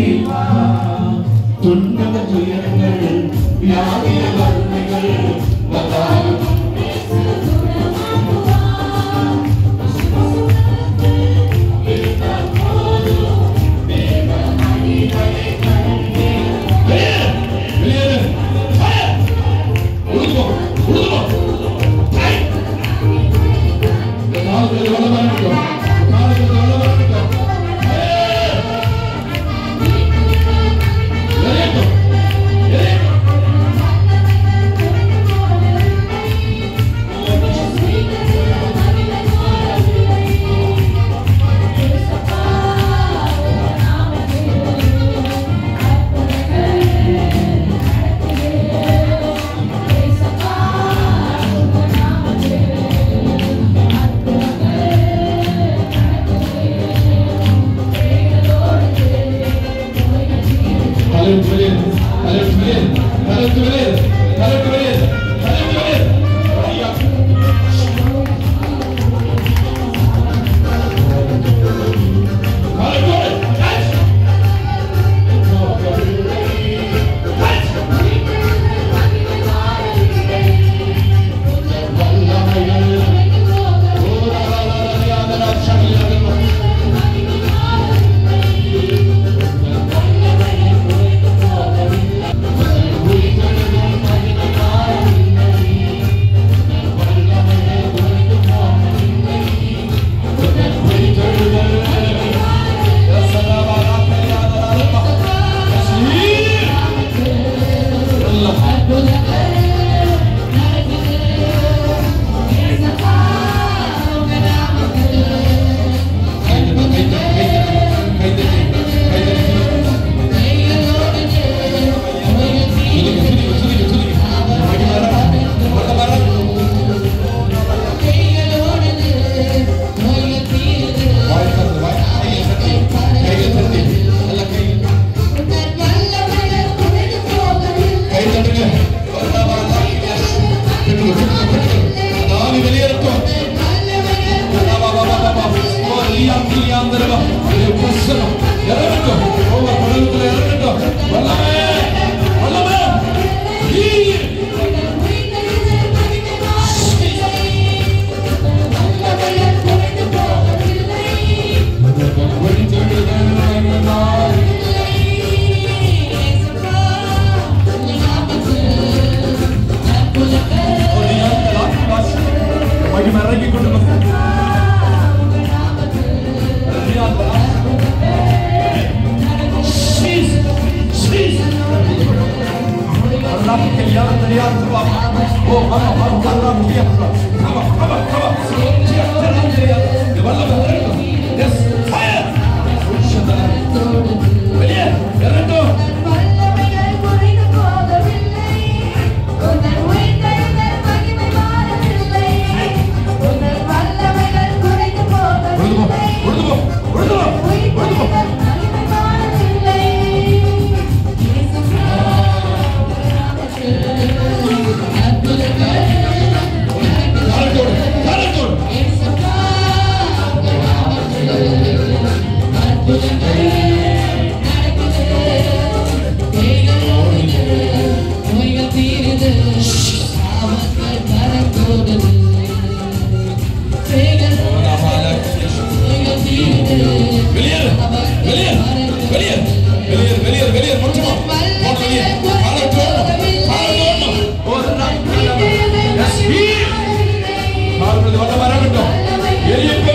இறைவா துன்ப துயரங்கள் வியாதிய வறுமைகள் வந்தாலும் வெளியேறு, வெளியேறு. Fire. உழுதுபோ, உழுதுபோ. Fire. இந்த காலத்துல வல்ல வரட்டும். இந்த காலத்துல வல்ல வரட்டும். Fire. எரியட்டும். எரியட்டும். தலைவர் வெளியேறு. தலைவர் வெளியேறு. தலைவர் வெளியேறு. தலைவர் வெளியேறு. தலைவர் வெளியேறு. ஐயா. தலைவர் வெளியேறு. Catch. Catch. வல்லமைகள். ஓராராராரியாதரா சகியாதரா. மகிமறங்கி கொண்டு வெளியே இறட்டும் வல்லமைகள் குறைந்து போகவில்லை உந்தன் உயிர்த்தெழுதல் மகிமை மாறவில்லை உந்தன் வல்லமைகள் குறைந்து போகவில்லை உந்தன் உயிர்த்தெழுதல் மகிமை மாறவில்லை இயேசுவே, அற்புதங்கள் காலத்தோடு காலத்தோடு இயேசுவா, அற்புதங்கள் நடக்குது பேய்கள் ஓடுது நோய்கள் தீருது சாபங்கள் பறந்தோடுது பேய்கள் நோய்கள் தீருது வெளியேறு வெளியேறு வெளியேறு வெளியேறு வெளியேறு வெளியேறு முற்றுமா போன வெளியே காலை தோணும் காலை தோணும் ஒரு நாள் எஸ் பி கால்வது வந்த வரட்டும் எரியட்டும்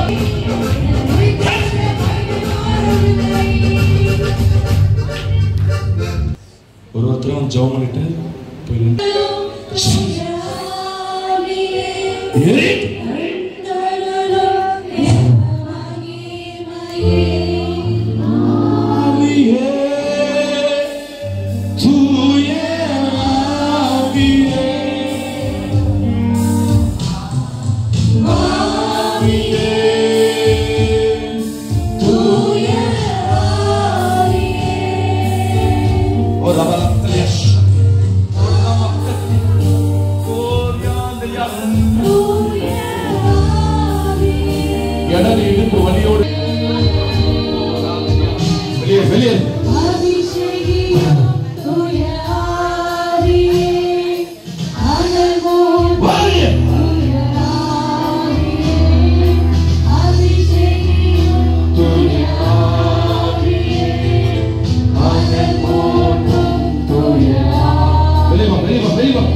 ஒரு ஒருத்தரும் ஜெபம் பண்ணிட்டு போயிரு எரி ஆவியே தூய ஆவியே ஆவியே தூய ஓ ரபலத்தலியஷ் ஓ ரமக்கத்தி ஓ யாந்தலியஷ் இடது இடுப்பு வலியோடு வெளியே வெளியே வாரிய வெளியே வா வெளியே வா வெளியே வா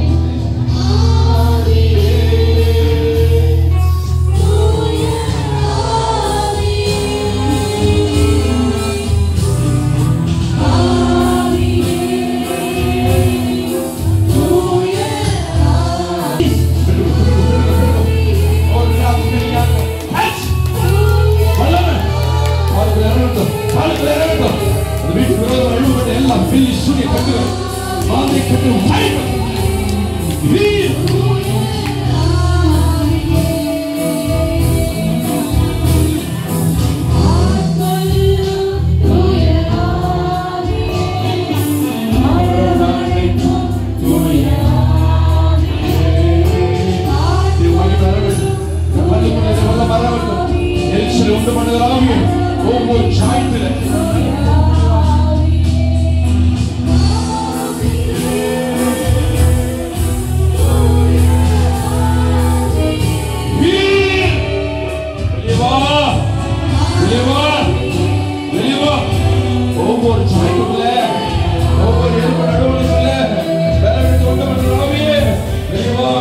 ஒரு நாள் தெரியாத ஹட்ச் வல்லமை காலுக்குள்ள இறங்கட்டும் காலுக்குள்ள இறங்கட்டும் அந்த வீட்டுக்கு விரோதம் அழுவப்பட்ட எல்லாம் பில்லி சூரிய கட்டுகள் மாதிரி கட்டு வாய்ப்பு வீர் உண்டு பண்ணுகிறாங்க ஒவ்வொரு சாய்ப்பில வீர் வெளியே வா வெளியே வா வெளியே வா ஒவ்வொரு சாய்ப்புல ஒவ்வொரு எலும்பு நடுவுல பலவிட்டு உண்டு பண்ணுகிறாங்க வெளியே வா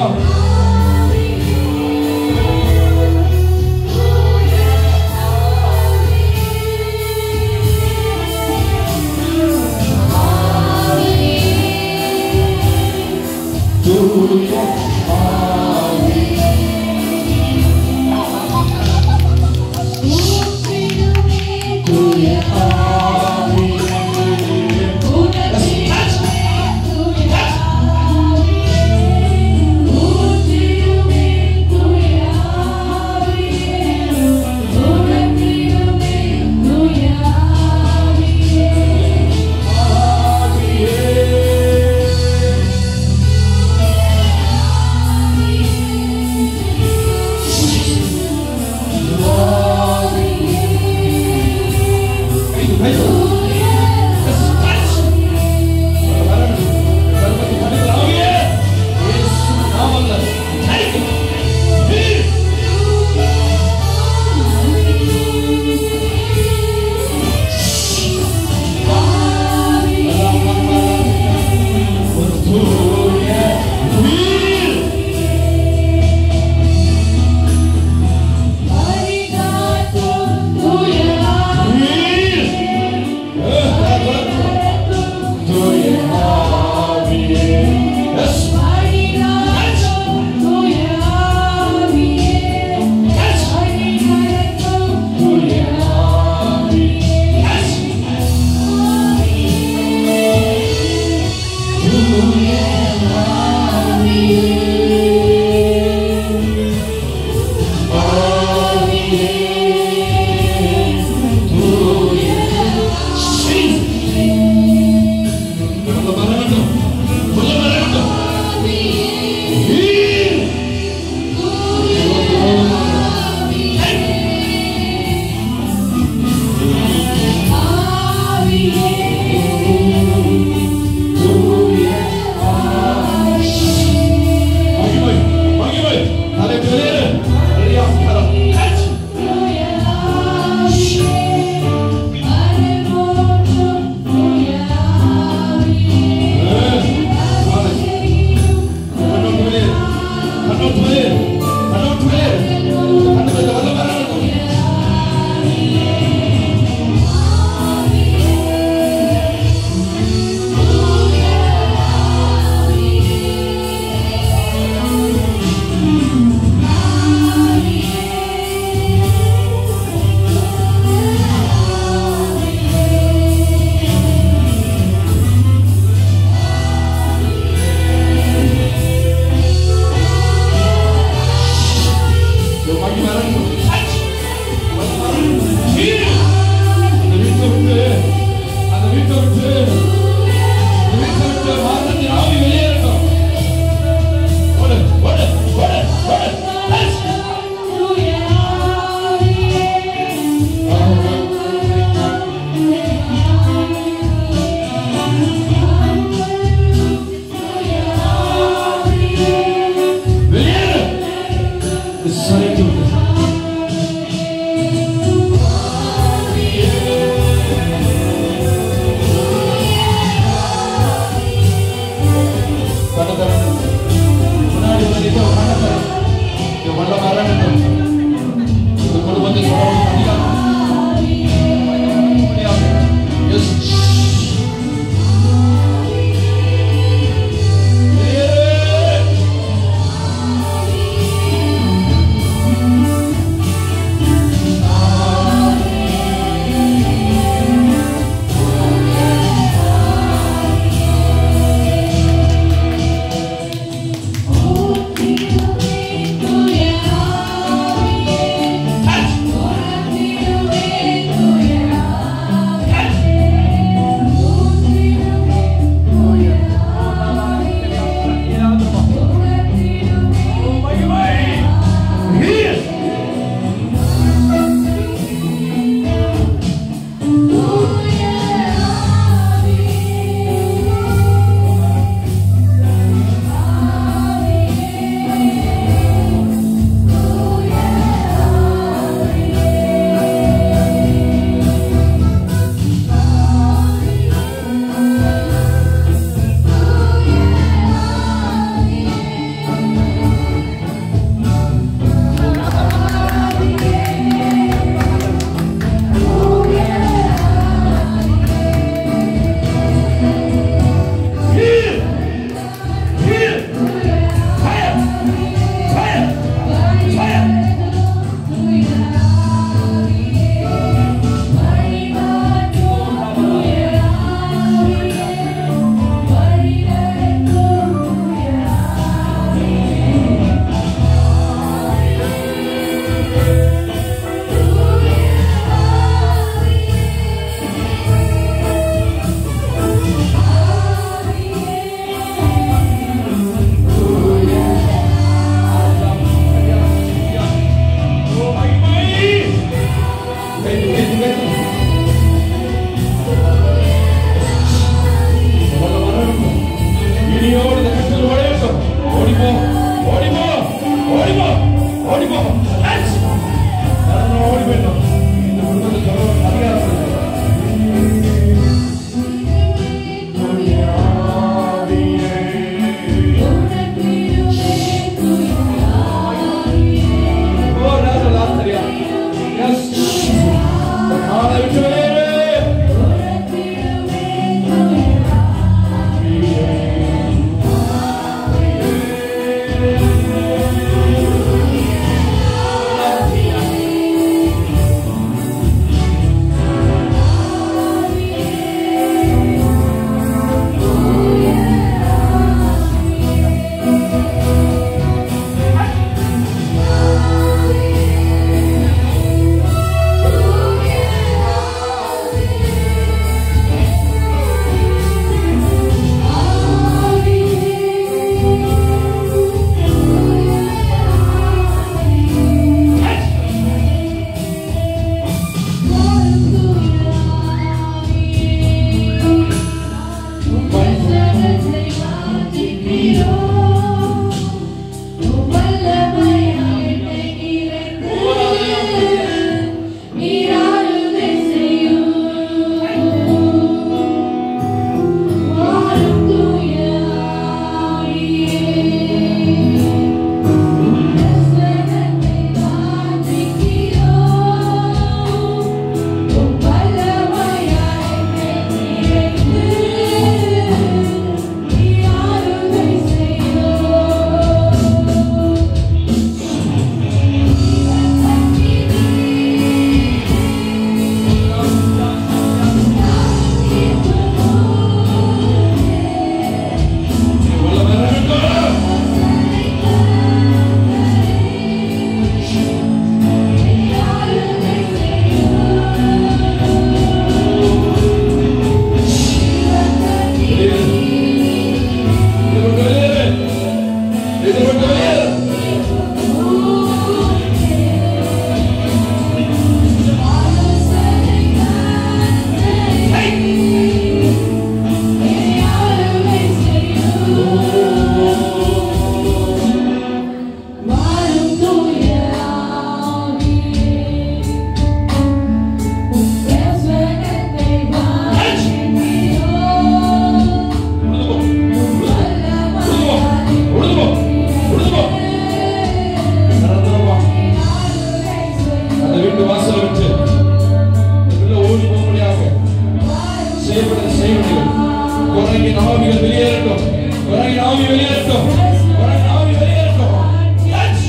செய்யப்பட்டது செய்யப்படுகிறது குரங்கின் ஆவிகள் வெளியேறட்டும் குரங்கின் ஆவி வெளியேறட்டும் குரங்கின் ஆவி வெளியேறட்டும் Touch.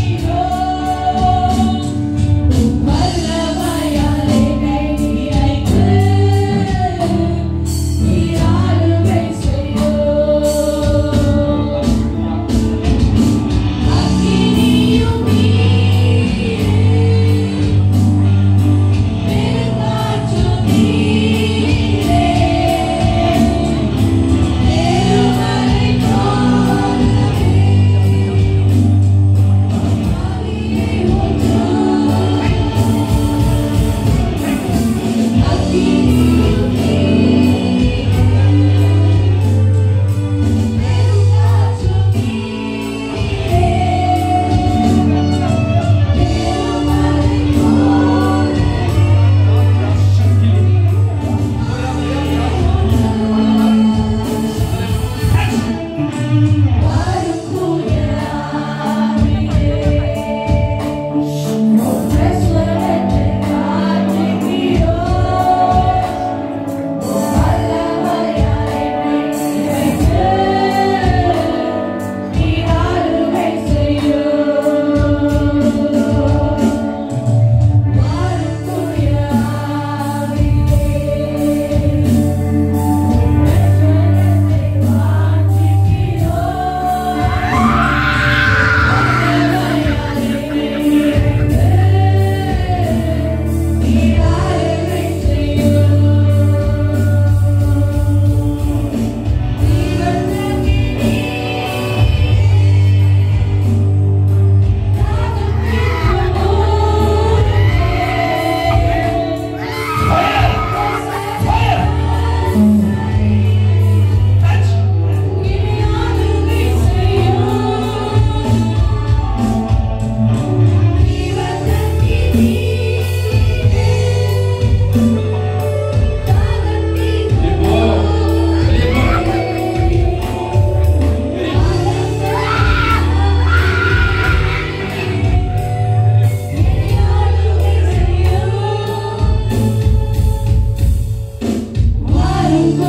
வாரும்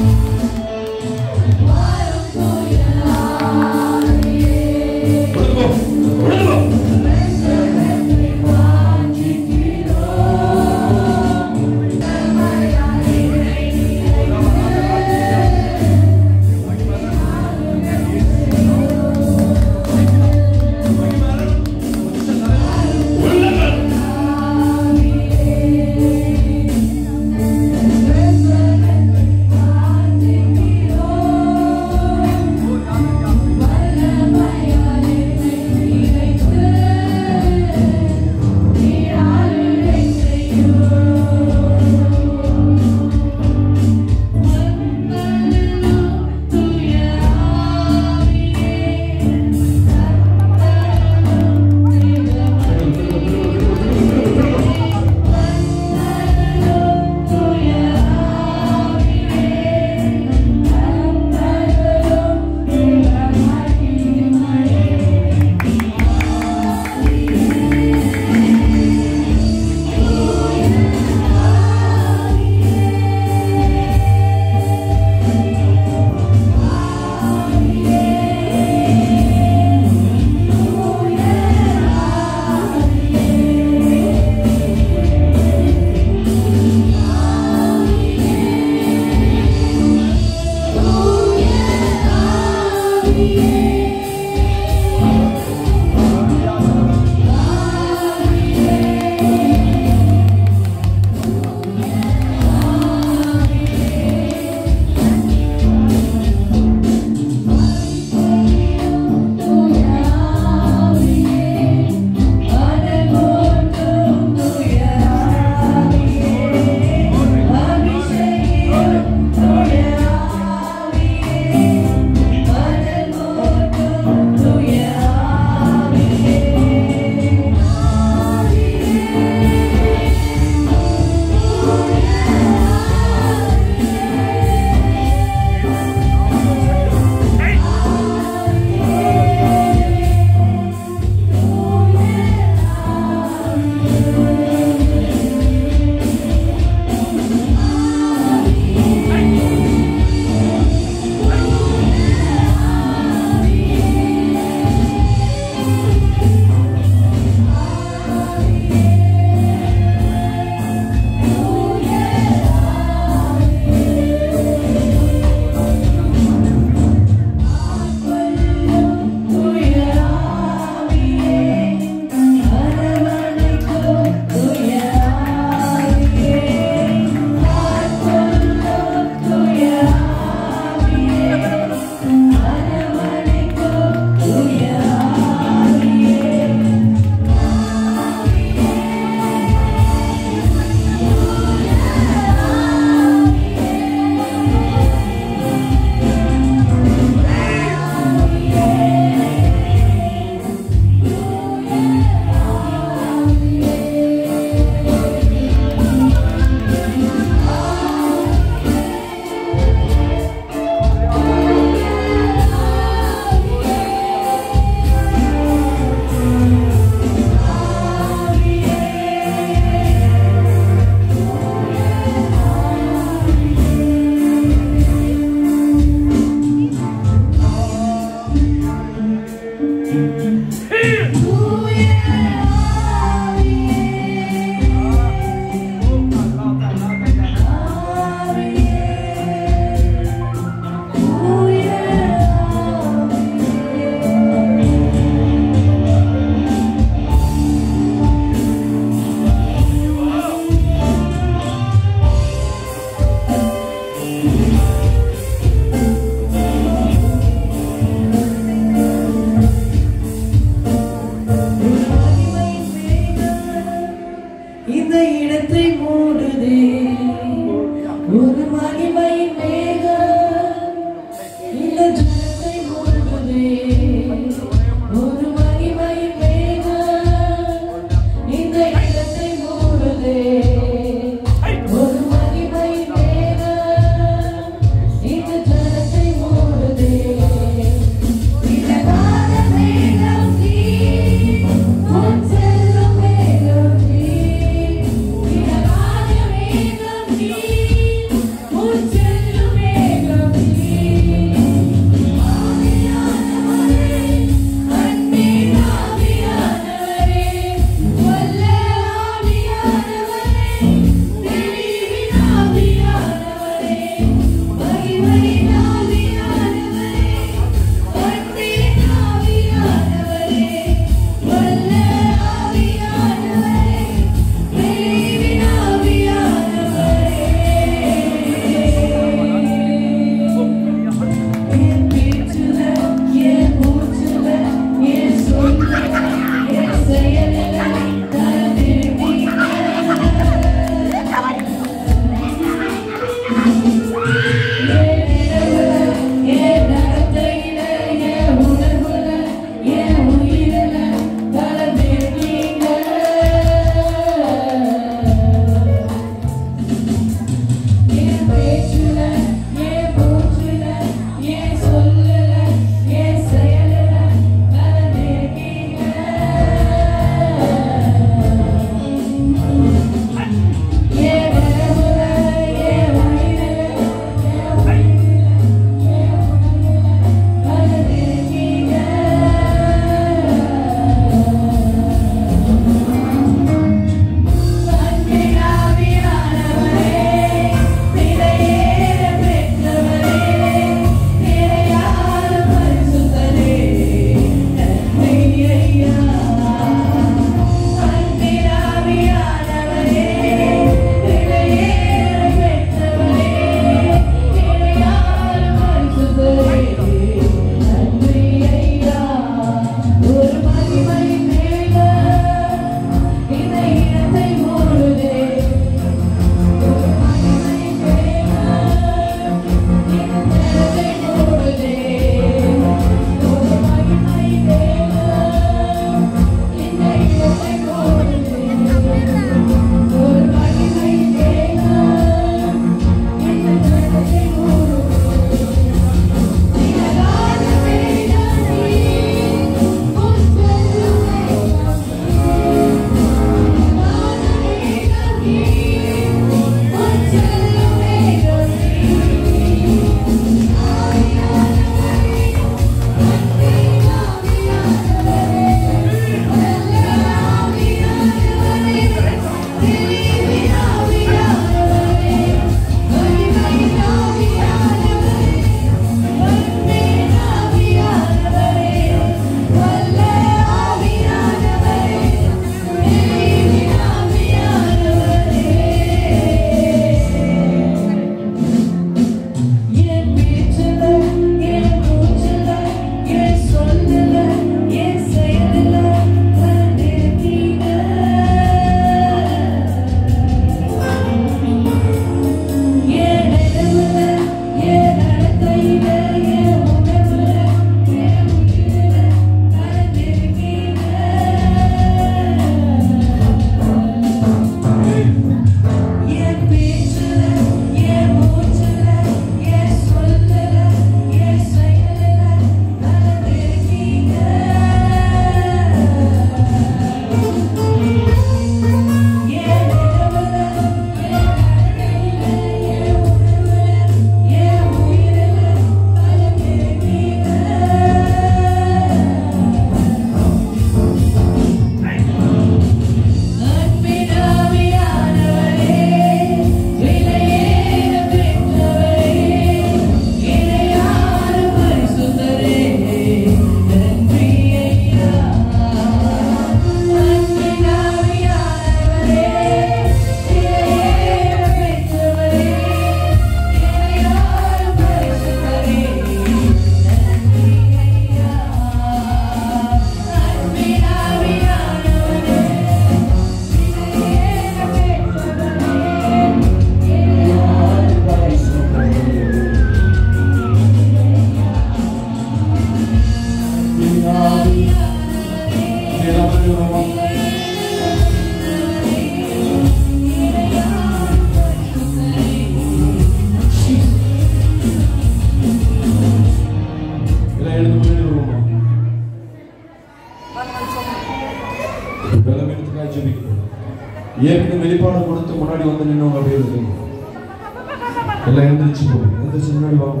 பலவீனத்துக்காக ஜெபிக்கணும் ஏற்கனவே வெளிப்பாடு கொடுத்து முன்னாடி வந்து நின்னவங்க அப்படியே இருக்கீங்க எல்லாம் எழுந்திரிச்சு போகும் எழுந்திரிச்சு முன்னாடி வாங்க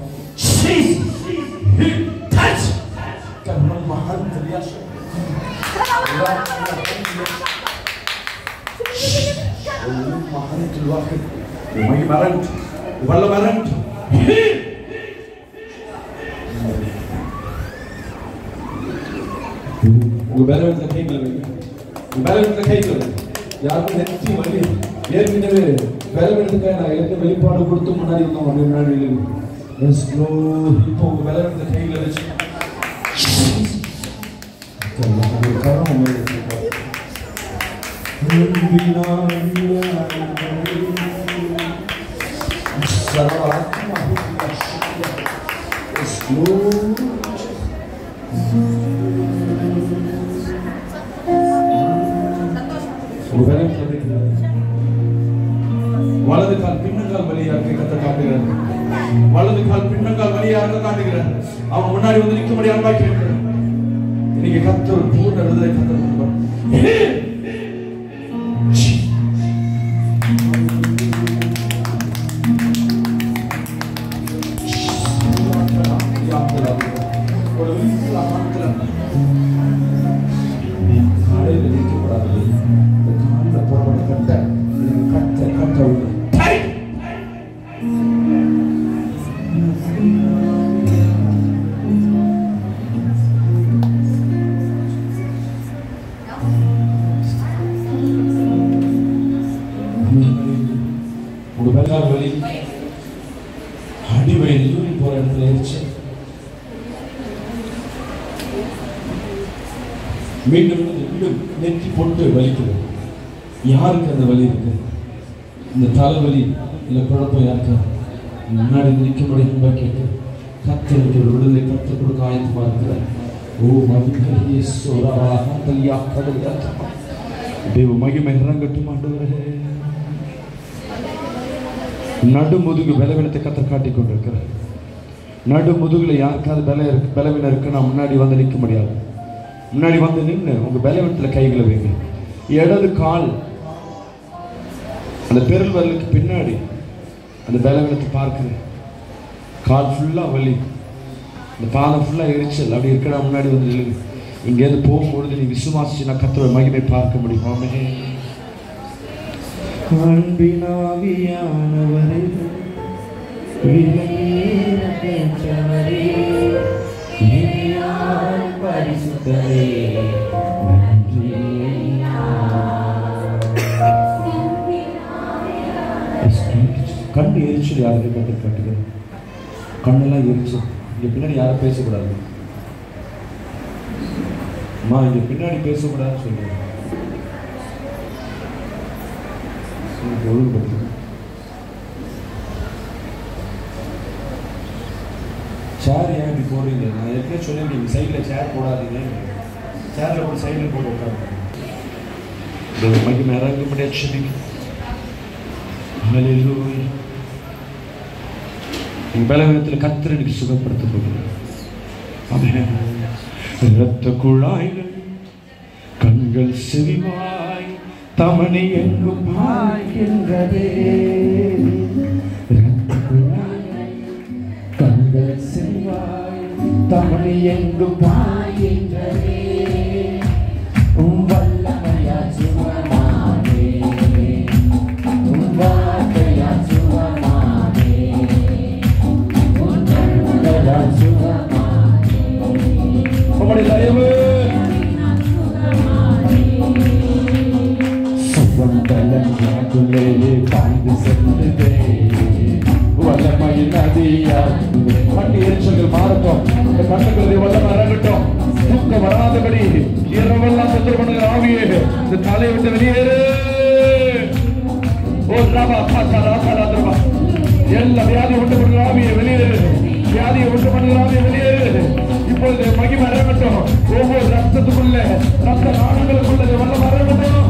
touch كان محل الياس محل الواحد وما مرنت ولا مرنت உங்க பேலன்ஸ்ல கைகள் வைங்க உங்க பேலன்ஸ்ல கைகள் வைங்க யாருக்கும் நெத்தி வலி ஏற்கனவே பேலன்ஸுக்காக நான் எனக்கு வெளிப்பாடு கொடுத்து முன்னாடி வந்தோம் அப்படி முன்னாடி எஸ் ப்ரோ இப்போ உங்க பேலன்ஸ்ல கைகள் வச்சு கரம் உங்க வலது கால் பின்னங்கால் வழியாக கத்த காட்டுகிறார் வலது கால் பின்னங்கால் வழியாக காட்டுகிறார் அவன் முன்னாடி வந்து நிற்கும்படி அன்பா கேட்கிறார் இன்னைக்கு கத்த ஒரு பூர்ண விடுதலை கத்த ஒரு வீட்டில் அமர்ந்திருந்த காலையில் நிற்கக்கூடாது இந்த காலில் போடப்பட்ட கட்டை நீங்க கட்ட கட்ட விடு. டைட்! உங்க பெல்லார் வலி அடி வயது யூரின் போற இடத்துல எரிச்சல் மீண்டும் மீண்டும் நெற்றி போட்டு வலிக்குது யாருக்கு அந்த வலி இருக்கு இந்த தலைவலி இல்லை குழப்பம் யாருக்கு முன்னாடி நிற்க முடியும் கேட்டு கத்தருக்கு ஒரு விடுதலை கத்து கொடுக்க ஆயத்தமா இருக்கிறார் ஓ மகிமையே சோராக தலியா கடவுள் தேவ மகிமை இறங்கட்டும் ஆண்டவரே நடு முதுகு பலவீனத்தை கத்தர் காட்டிக் கொண்டிருக்கிறார் நடு முதுகுல யாருக்காவது பல இருக்கு பலவீனம் இருக்கு நான் முன்னாடி வந்து நிற்க முடியாது முன்னாடி வந்து நின்று உங்க பலவீனத்துல கைகளை வைங்க இடது கால் அந்த பெருள் வரலுக்கு பின்னாடி அந்த பலவீனத்தை பார்க்குறேன் கால் ஃபுல்லா வலி இந்த பாதம் ஃபுல்லா எரிச்சல் அப்படி இருக்கடா முன்னாடி வந்து நில்லுங்க இங்கேருந்து போகும்பொழுது நீ விசுவாசிச்சுனா கத்தோட மகிமை பார்க்க முடியுமாமே அன்பினாவியானவரே பெற்றவரே இனியாய் பரிசுத்தரே நன்றி கண் எரிச்சல் யாருக்கு கற்று காட்டுகிறது கண்ணெல்லாம் எரிச்சல் இங்க பின்னாடி யாரும் பேசக்கூடாது அம்மா இங்க பின்னாடி பேசக்கூடாதுன்னு சொல்லுங்க எனக்கு ஒழுங்குபடுத்து சேர் ஏன் இப்படி போடுறீங்க நான் ஏற்கனவே சொல்லியிருக்கேன் சைடில் சேர் போடாதீங்க சேரில் போட்டு சைடில் போட்டு உட்காருங்க இந்த மகிமை இறங்கும்படி அச்சமிக்கு ஹalleluya உன் பலவீனத்தில் கத்தர் எனக்கு சுகப்படுத்த போகிறேன் ஆமென் இரத்த குழாய்கள் கண்கள் செவிவாய் தமணி எங்கும் பாய்கின்றதே இரத்த குழாய்கள் கண்கள் செவிவாய் தமணி எங்கும் பாய்கின்றதே உன் வல்லமையா சுகமானே உன் வார்த்தையா சுகமானே உன் கண்களா சுகமானே உம்முடைய தயவு சுகந்தலன் எனக்குள்ளே பாய்ந்து சென்றதே வல்லமையின் நதியா கண்ணு எரிச்சல்கள் மாறட்டும் இந்த கண்ணுகளுடைய வல்லமை இறங்கட்டும் தூக்கம் வராதபடி இரவெல்லாம் தொந்தரவு பண்ணுகிற ஆவியே இந்த தலையை விட்டு வெளியேறு ஓ ராமா காத்தா ராசா ராதரமா எல்லா வியாதியை உண்டு பண்ணுகிற ஆவியை வெளியேறு வியாதியை உண்டு பண்ணுகிற ஆவியை வெளியேறு இப்பொழுது மகிமை இறங்கட்டும் ஒவ்வொரு ரத்தத்துக்குள்ள ரத்த நாணங்களுக்குள்ள வல்லமை இறங்கட்டும்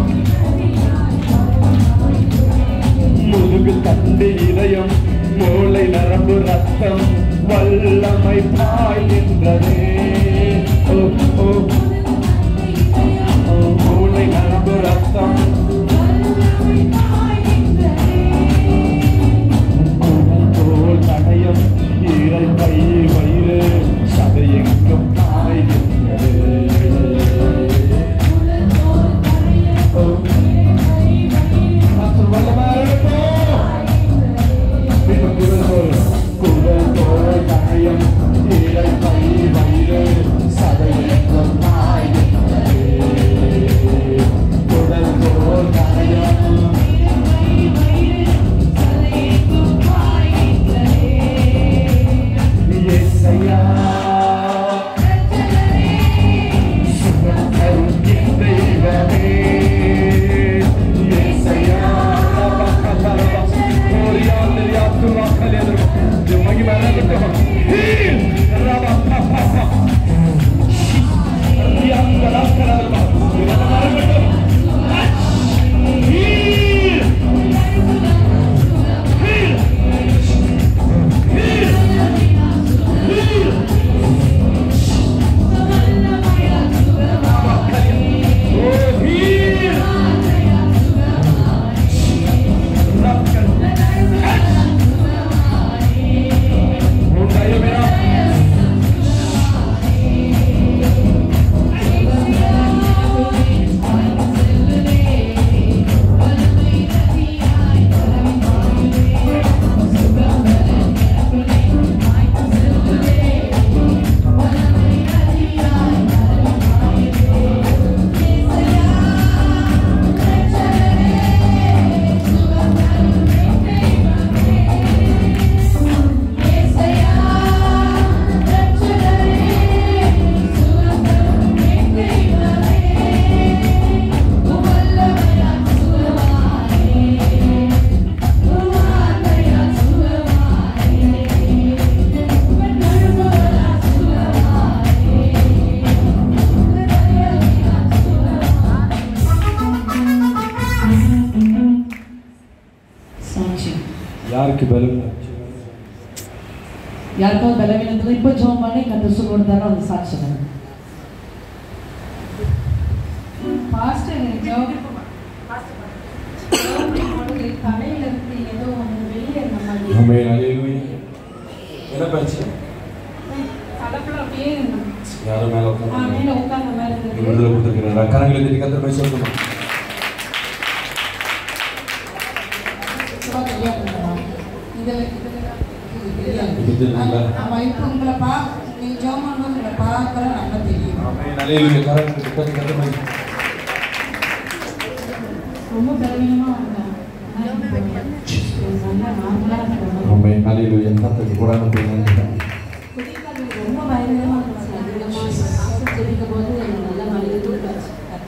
முதுகு தண்டு இதயம் மூளை நரம்பு ரத்தம் வல்லமை பாய்கின்றதே ஓ, ஓ. ஓ, மூளை யாருக்கு பலம் யாருக்காவது பலவீனத்தில் இப்போ ஜோம் பண்ணி கண்டு சொல்லுவதாரோ அந்த சாட்சி தானே பாஸ்டர் ஜோம் தலையில இருந்து ஏதோ ஒன்று வெளியே இந்த மாதிரி ஆமென் ஹalleluya என்ன பிரச்சனை தலைப்புல அப்படியே யாரும் மேல ஆ, உட்கார்ந்து மேல உட்கார்ந்த மாதிரி நீ இருக்கு விடுதலை கொடுத்துருக்கிறேன் கரங்களை தட்டி கத்தர் போய் சொல்லணும் சும்மா தெரியா பண்ணுவோம். இதுல இதுல இது தெரியுங்களா? ஆமா இப்போ உங்களை பா நீங்க ஜோம் பண்ணும்போது உங்களை பார்க்கற நல்லா தெரியும் ஆமென் ஹalleluya கரங்களை தட்டி கத்தர் போய் ரொம்ப பலவீனமா வந்தேன் ஆனா இப்போ நல்லா நார்மலா இருக்கணும் ஆமென் ஹalleluya கத்தருக்கு கூடான போய் நினைக்கிறேன் ரொம்ப பயங்கரமா இருந்துச்சு அதிகமா ஆசை ஜெபிக்கும் போது நல்லா மனித தூக்காச்சு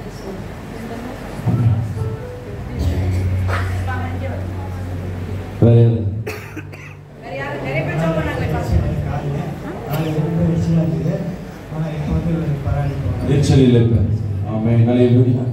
வேற யாரு? எரிச்சல் இல்லை இப்ப ஆமென் ஹalleluya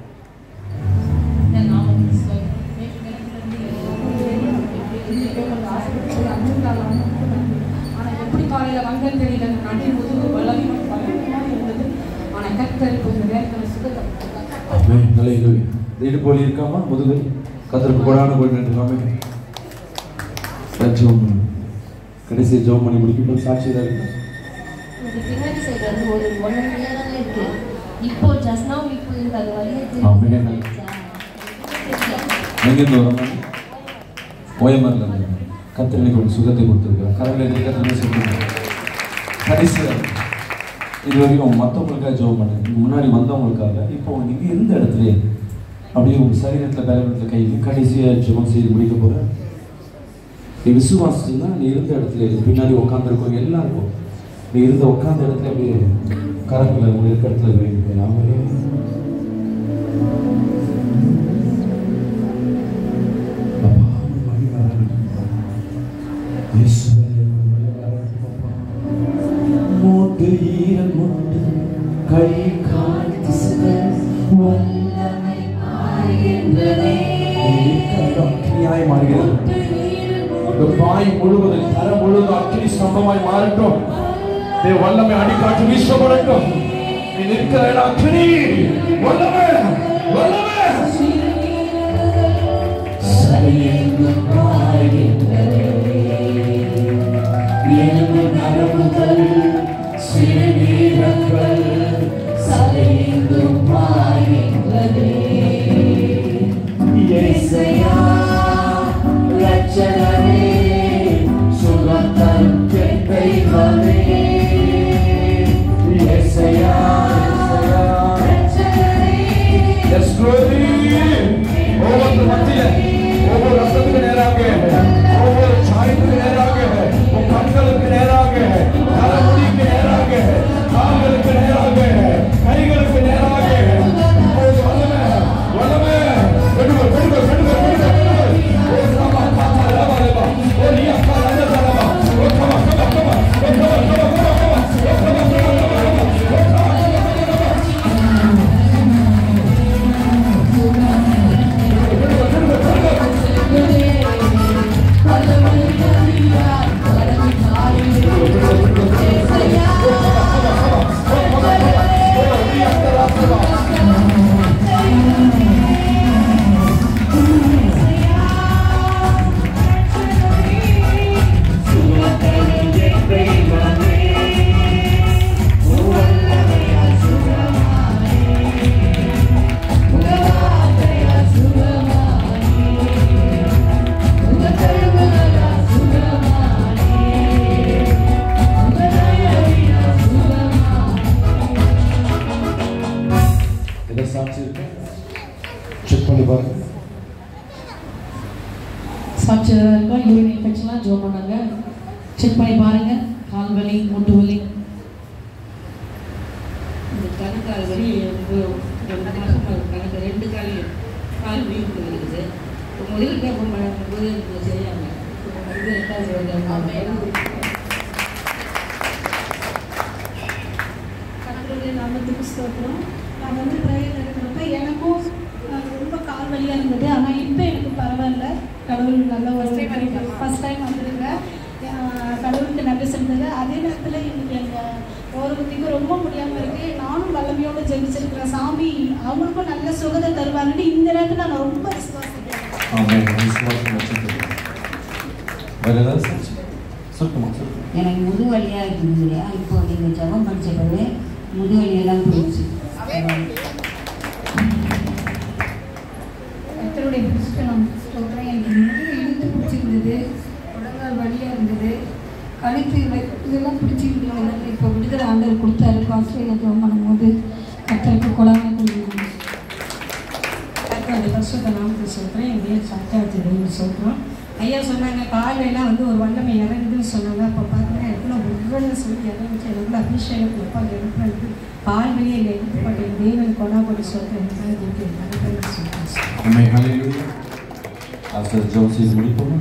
எப்படி காலையில வந்தேன்னு தெரியல அந்த நடி முதுகு பலவீனம் பலவீனமா இருந்தது ஆனா கத்தர் இப்போ இந்த நேரத்தில் சுகத்தை ஆமென் ஹalleluya இது போல இருக்காமா முதுகு கத்தருக்கு கூடான போய் நின்று ஆமென் ஜோம் பண்ணு. கடைசி ஜோம் பண்ணி முடிக்கும் சாட்சி தான் இருக்கு இது பின்னாடி சைடு வந்து ஒரு ஒன் இயர் தானே இருக்கு இப்போ ஜஸ்ட் நவ் இப்போ இந்த அது வழியே ஆமென். எங்கேருந்து வரோம் ஓயமரில் இருந்து கத்திரனுக்கு ஒரு சுகத்தை கொடுத்துருக்கேன் கரங்களை கத்திரனை சொல்லுங்க கடைசியாக இது வரைக்கும் மற்றவங்களுக்காக ஜோம் பண்ணேன் முன்னாடி வந்தவங்களுக்காக இப்போ நீங்கள் இருந்த இடத்துல அப்படியே உங்கள் சரீரத்தில் பேலத்தில் கை கடைசியாக ஜெபம் செய்து முடிக்க போகிறேன் நீ விசுவாசிச்சுன்னா நீ இருந்த இடத்துல இரு. பின்னாடி உட்காந்துருக்கோம் எல்லாருக்கும் நீ இருந்த உட்கார்ந்த இடத்துல அப்படியே கரங்களை உங்க இருக்க இடத்துல வைங்க நாமளே அப்பா, உம் மகிமை வரட்டும். இயேசுவே, உம் மகிமை வரட்டும், அப்பா. மூட்டு ஈரம் மூட்டு கை கால் திசுகள் வல்லமை மாறுகின்றதே அக்கினியாய் மாறுகிறது இந்த பாய் முழுவதும் தர முழுவதும் அக்கினி ஸ்தம்பமாய் மாறட்டும் தேவ வல்லமை அடிக்காற்று வீசப்படட்டும் நீ நிற்கிற இடம் அக்கினி வல்லமை வல்லமை சரியெங்கும் பாய்கின்றதே. எலும்பு நரம்புகள், சிறுநீரகங்கள், சரியெங்கும் பாய்கின்றதே. இயேசையா, இரட்சகரே, சுகம் தரும் என் தெய்வமே. இயேசையா, இயேசையா, Yes, glory. ஒவ்வொரு மத்தியில ஒவ்வொரு ரத்தத்துக்கு நேராக ஒவ்வொரு சாயத்துக்கு நேராக உன் கண்களுக்கு நேராக தலைமுடிக்கு நேராக கால்களுக்கு நேராக கைகளுக்கு நேராக இப்போது வல்லமை வல்லமை வெடுவர் வெடுவர் வெடுவர் வெடுவர் வெடுவர் ஓ ராமா காத்தா ராமா லேபா ஓ லியா கா ராமா ராமா ஓ கமா கமா கமா ஓ கமா கமா கமா கமா ஓ கமா கமா கமா கமா ஓ கமா இதை சாட்சி இருக்கு செக் பண்ணி பாருங்க சாட்சியாக இருக்கும் யூரின் இன்ஃபெக்ஷன்லாம் ஜோ பண்ணாங்க செக் பண்ணி பாருங்க கால் வலி மூட்டு வலி இந்த கணுக்கால் வலி எனக்கு ரெண்டு மாதம் கணக்கு ரெண்டு கால் கால் வீக் இருக்குது இப்போ முதல் கேப்பம் பண்ணும்போது எனக்கு சரியாங்க இது ரெண்டாவது கர்த்தருடைய நாமத்துக்கு ஸ்தோத்திரம் நான் வந்து ப்ரேயர் இருக்கிறப்ப எனக்கும் அஹ், ரொம்ப கால் வலியாக இருந்தது ஆனால் இப்போ எனக்கு பரவாயில்ல கடவுள் நல்ல ஒரு ஃபர்ஸ்ட் டைம் வந்திருக்கேன் அஹ் கடவுளுக்கு நன்றி செலுத்துங்க அதே நேரத்தில் இன்னைக்கு எங்கள் ஒருவருக்கு ரொம்ப முடியாமல் இருக்கு நானும் வல்லமையோடு ஜெபிச்சிருக்கிறேன் சாமி அவங்களுக்கும் நல்ல சுகத்தை தருவாங்கன்னு இந்த நேரத்தில் நான் ரொம்ப விசுவாசிக்கிறேன் ஆமென். விசுவாசம் வச்சிருக்கீங்க. வேற ஏதாவது சாட்சி? சொல்லுமா சொல்லுமா எனக்கு முதுவலியாக இருக்குது இல்லையா இப்போ நீங்கள் ஜபம் படித்த பிறகு முதுவலியெல்லாம் போயிடுச்சு கத்தருடைய புஸ்தகம் சொல்கிறேன் எனக்கு முதுகு இழுத்து பிடிச்சிருந்தது உடங்கால் வலியாக இருந்தது கழுத்து வ- இதெல்லாம் பிடிச்சிருந்தது இப்போ விடுதலை ஆண்டவர் கொடுத்தாரு ஆஸ்திரேலியா ஜோம் பண்ணும்போது கத்தருக்கு குழந்தை கொடுக்கணும் கர்த்தருடைய பரிசுத்த நாமத்தை சொல்கிறேன் என் பேர் சத்யாவதி சொல்கிறோம் ஐயா சொன்னாங்க காலையெல்லாம் வந்து ஒரு வல்லமை இறங்குதுன்னு சொன்னாங்க அப்போ பார்த்தீங்கன்னா எவ்வளோ ஒவ்வொன்று சொல்லி இறங்குச்சு எவ்வளோ அபிஷேகம் எப்போ இறங்குறது பால் வெளியே எடுத்துப்பட்ட தேவன் கொண்டாபடி சொல்கிறேன் சொல்கிறேன் ஆமென். ஹalleluya. ஆஸ்டர் ஜோசிஸ் முடிப்போமா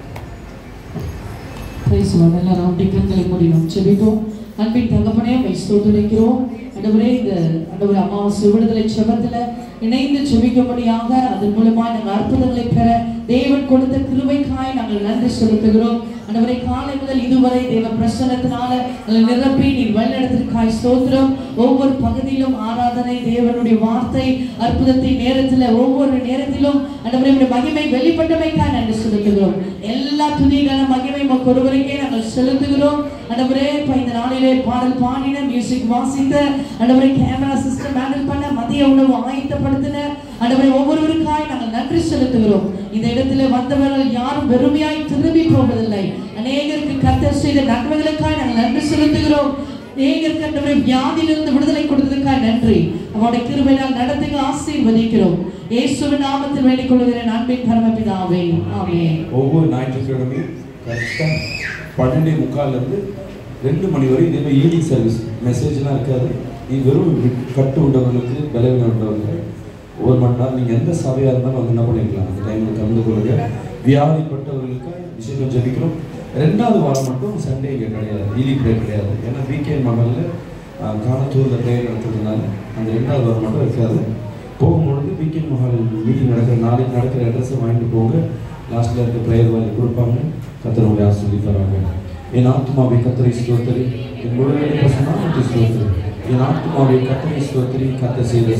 பிரைஸ் லார்ட் எல்லாரும் அப்படியே கண்களை மூடினோம் செபிப்போம் அன்பின் தகப்பனே உம்மை ஸ்தோத்திரிக்கிறோம் ஆண்டவரே இந்த ஆண்டவரே அமாவாசை விடுதலை செபத்துல இணைந்து செபிக்கும்படியாக அதன் மூலமா நாங்கள் அற்புதங்களை பெற தேவன் கொடுத்த கிருபைக்காய் நாங்கள் நன்றி செலுத்துகிறோம் ஆண்டவரே காலை முதல் இதுவரை தேவ பிரசன்னத்தினால எங்களை நிரப்பி நீர் வழிநடத்திற்காய் ஸ்தோத்திரம் ஒவ்வொரு பகுதியிலும் ஆராதனை தேவனுடைய வார்த்தை அற்புதத்தை நேரத்துல ஒவ்வொரு நேரத்திலும் ஆண்டவரே உம்முடைய மகிமை வெளிப்பட்டமைக்காய் நன்றி செலுத்துகிறோம் எல்லா துணிகான மகிமை உமக்கு ஒருவருக்கே நாங்கள் செலுத்துகிறோம் ஆண்டவரே இப்ப இந்த நாளிலே பாடல் பாடின மியூசிக் வாசித்த ஆண்டவரே கேமரா சிஸ்டம் ஹேண்டில் பண்ண மதிய உணவு ஆயத்தப்படுத்தின ஆண்டவரே ஒவ்வொருவருக்காய் நாங்கள் நன்றி செலுத்துகிறோம் இந்த இடத்துல வந்தவர்கள் யாரும் வெறுமையாய் திரும்பி போவதில்லை அநேகருக்கு கத்தர் செய்த நன்மைகளுக்காய் நாங்கள் நன்றி செலுத்துகிறோம் அநேகருக்கு ஆண்டவரே வியாதியிலிருந்து விடுதலை கொடுத்ததுக்காய் நன்றி அவருடைய கிருபையால் நடத்துங்க ஆசீர்வதிக்கிறோம் இயேசுவின் நாமத்தில் வேண்டிக் கொள்கிறேன் அன்பின் பரமபிதாவே ஆமென் ஒவ்வொரு ஞாயிற்றுக்கிழமையும் கரெக்டாக பன்னெண்டே முக்கால்லேருந்து ரெண்டு மணி வரை இதே மாதிரி ஈவினிங் சர்வீஸ் மெசேஜ்லாம் இருக்காது நீ வெறும் கட்டு விட்டவங்களுக்கு பலவீனம் விட்டவங்க ஒரு மணி நேரம் நீங்கள் எந்த சபையாக இருந்தாலும் வந்து என்ன பண்ணிக்கலாம் அந்த டைமில் கலந்து கொள்ளுங்க வியாதிப்பட்டவர்களுக்கு விஷயங்கள் ஜெபிக்கிறோம் ரெண்டாவது வாரம் மட்டும் சண்டே இங்கே கிடையாது ஈலி ப்ரே கிடையாது ஏன்னா வீக்கெண்ட் மகளில் காலத்தூரில் ப்ரேயர் நடத்துறதுனால அந்த ரெண்டாவது வாரம் மட்டும் இருக்காது போகும்பொழுது வீக்கெண்ட் மகால் மீட்டிங் நடக்கிற நாளைக்கு நடக்கிற அட்ரஸை வாங்கிட்டு போங்க லாஸ்ட்டில் இருக்க ப்ரேயர் வாங்கி கொடுப்பாங்க கத்தர் உங்களை ஆசிரியர் தராங்க என் ஆத்மாவை கத்தரை ஸ்தோத்தரி என் முழுவதை பசனாமத்தை ஸ்தோத்தரி என் ஆத்மாவை கத்தரை ஸ்தோத்தரி கத்த செய்த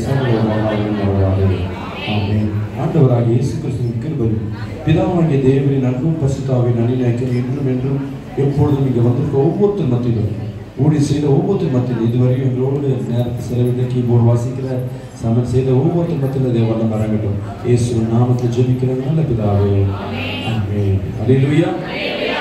சர்வ ஆமென் ஆண்டவராகிய இயேசு கிறிஸ்துவின் கிருபையும் பிதாவாகிய தேவனின் அன்பும் பசுத்தாவின் அணிநாயக்கம் என்றும் என்றும் எப்பொழுதும் இங்கே வந்திருக்க ஒவ்வொருத்தர் மத்தியிலும் ஊழி செய்த ஒவ்வொருத்தர் மத்தியில் இதுவரையும் எங்களோடு நேரத்தை செலவிட்ட கீபோர்டு வாசிக்கிற சமையல் செய்த ஒவ்வொருத்தர் மத்தியில் தேவனம் வரங்கட்டும் இயேசு நாமத்தில் ஜெபிக்கிற நல்ல பிதாவே ஆமென் அல்லேலூயா